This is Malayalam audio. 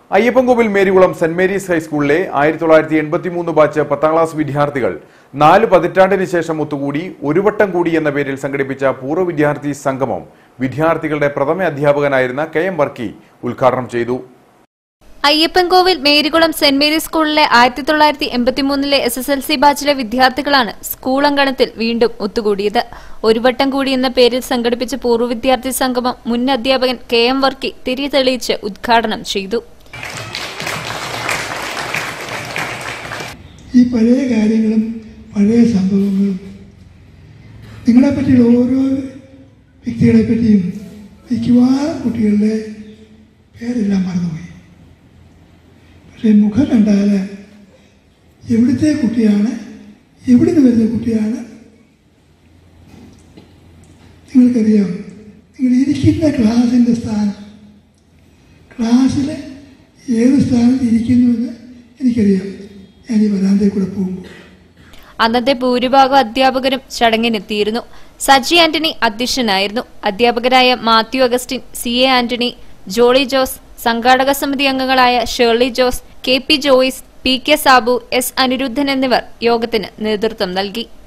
അയ്യപ്പൻകോവിൽ മേരികുളം സെന്റ് മേരീസ് ഹൈസ്കൂളിലെ ആയിരത്തി തൊള്ളായിരത്തി എൺപത്തി മൂന്ന് ബാച്ച് പത്താം ക്ലാസ് വിദ്യാർത്ഥികൾ നാല് പതിറ്റാണ്ടിന് ശേഷം ഒത്തുകൂടി ഒരു വട്ടം കൂടി എന്ന പേരിൽ സംഘടിപ്പിച്ച പൂർവ്വ വിദ്യാർത്ഥി സംഗമം വിദ്യാർത്ഥികളുടെ പ്രഥമ അധ്യാപകനായിരുന്ന കെ എം വർക്കി ഉദ്ഘാടനം ചെയ്തു അയ്യപ്പൻകോവിൽ മേരികുളം സെന്റ് മേരീസ് സ്കൂളിലെ ആയിരത്തി തൊള്ളായിരത്തി എൺപത്തിമൂന്നിലെ എസ് എസ് എൽ സി ബാച്ചിലെ വിദ്യാർത്ഥികളാണ് സ്കൂൾ അങ്കണത്തിൽ വീണ്ടും ഒത്തുകൂടിയത് ഒരു വട്ടം കൂടി എന്ന പേരിൽ സംഘടിപ്പിച്ച പൂർവ്വ വിദ്യാർത്ഥി സംഗമം മുൻ അധ്യാപകൻ കെ എം വർക്കി തിരി തെളിയിച്ച് ഉദ്ഘാടനം ചെയ്തു ഈ പഴയ കാര്യങ്ങളും പഴയ സംഭവങ്ങളും നിങ്ങളെ പറ്റിയുള്ള ഓരോ വ്യക്തികളെ പറ്റിയും മിക്കവാറും കുട്ടികളുടെ പേരെല്ലാം മറന്നുപോയി പക്ഷേ മുഖം കണ്ടാൽ എവിടുത്തെ കുട്ടിയാണ് എവിടെ നിന്ന് വരുന്ന കുട്ടിയാണ് നിങ്ങൾക്കറിയാം നിങ്ങൾ ഇരിക്കുന്ന ക്ലാസിൻ്റെ സ്ഥാനം ക്ലാസ്സിൽ ഏത് സ്ഥാനത്ത് ഇരിക്കുന്നുവെന്ന് എനിക്കറിയാം ഞാൻ ഈ വരാന്തയിൽ കൂടെ പോകുമ്പോൾ അന്നത്തെ ഭൂരിഭാഗം അധ്യാപകരും ചടങ്ങിനെത്തിയിരുന്നു സജി ആന്റണി അധ്യക്ഷനായിരുന്നു അധ്യാപകരായ മാത്യു അഗസ്റ്റിൻ സി എ ആന്റണി ജോളി ജോസ് സംഘാടക സമിതി അംഗങ്ങളായ Shirley Jose K P Joyce P K Sabu S Anirudhan എന്നിവർ യോഗത്തിന് നേതൃത്വം നൽകി